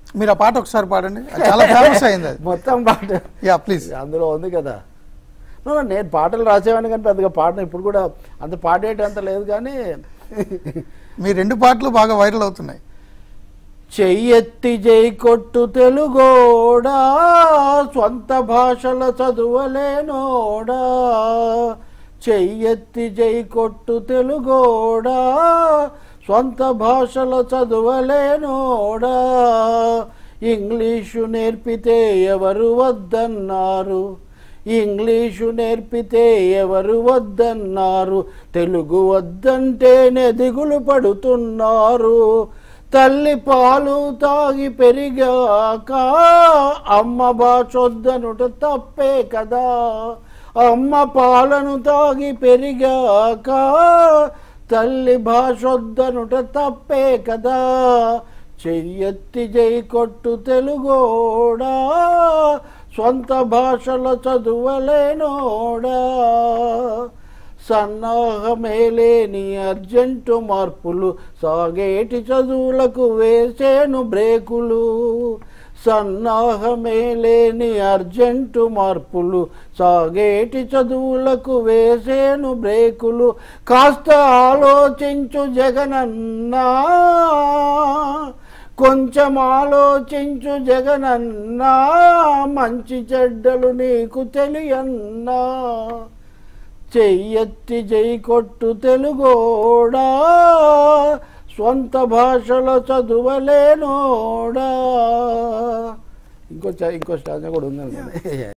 మీరు ఆ పాట ఒకసారి పాడండి అది చాలా ఫేమస్ అయింది అది మొత్తం పాట యా ప్లీజ్ అందులో ఉంది కదా No, no, నేను పాటలు రాసేవాడిని కానీ పెద్దగా పాటను ఇప్పుడు కూడా అంత పాడేటంత లేదు కానీ మీ రెండు పాటలు బాగా వైరల్ అవుతున్నాయి చెయ్యెత్తి జై కొట్టు తెలుగోడా స్వంత భాషల చదువలేనోడా చెయ్యెత్తి జై కొట్టు తెలుగోడా స్వంత భాషల చదువలేనోడా ఇంగ్లీషు నేర్పితే ఎవరు వద్దన్నారు ఇంగ్లీషు నేర్పితే ఎవరు వద్దన్నారు తెలుగు వద్దంటేనే దిగులు పడుతున్నారు తల్లి పాలు తాగి పెరిగాక అమ్మ భాషొద్దనుట తప్పే కదా అమ్మ పాలను తాగి పెరిగాక తల్లి భాషొద్దనుట తప్పే కదా చెయ్యెత్తి జై కొట్టు తెలుగోడా సొంత భాషల చదువలేనోడా సన్నాహమేలేని అర్జెంటు మార్పులు సాగేటి చదువులకు వేసేను బ్రేకులు సన్నాహమేలేని అర్జెంటు మార్పులు సాగేటి చదువులకు వేసేను బ్రేకులు కాస్త ఆలోచించు జగనన్నా కొంచెం ఆలోచించు జగనన్నా మంచి చెడ్డలు నీకు తెలియన్నా చెయ్యెత్తి జై కొట్టు తెలుగోడా స్వంత భాషలో చదువలేనోడా ఇంకో చ- ఇంకో స్టాంజ కూడా ఉంది అనుకోండి